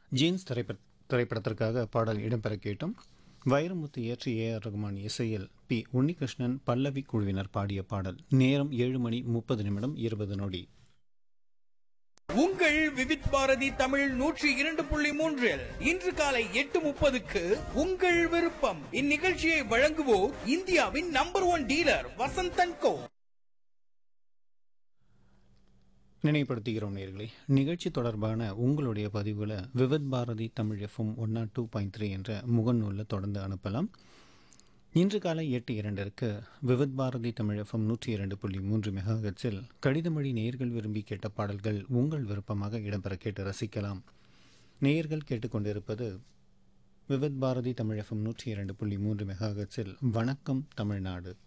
jeans திரைப்பட திரைப்படத்திற்காக பாடல் இடம்பெற கேட்டும் வைரமுத்து இயற்றி ஏ ஆர் ரகுமான் இசையில் பி உன்னிகிருஷ்ணன் பல்லவி குழுவினர் பாடிய பாடல் நேரம் ஏழு மணி முப்பது நிமிடம் இருபது நொடி உங்கள் விவித் பாரதி தமிழ் நூற்றி இரண்டு புள்ளி மூன்றில் இன்று காலை எட்டு முப்பதுக்கு உங்கள் விருப்பம் இந்நிகழ்ச்சியை வழங்குவோர் இந்தியாவின் number one dealer Vasanthan co நினைவுபடுத்துகிறோம் நேர்களே நிகழ்ச்சி தொடர்பான உங்களுடைய பதிவுகளை Vividh Bharati Tamil FM one naught two point three என்ற முகநூலில் தொடர்ந்து அனுப்பலாம் இன்று காலை எட்டு இரண்டிற்கு விவித் பாரதி தமிழ் எஃப்எம் நூற்றி இரண்டு புள்ளி மூன்று மெகாஹெட்ஸில் கடிதமொழி நேயர்கள் விரும்பி கேட்ட பாடல்கள் உங்கள் விருப்பமாக இடம்பெற கேட்டு ரசிக்கலாம் நேயர்கள் கேட்டுக்கொண்டிருப்பது விவித் பாரதி தமிழ் எஃப்எம் நூற்றி இரண்டு புள்ளி மூன்று மெகாஹெட்ஸில் வணக்கம் தமிழ்நாடு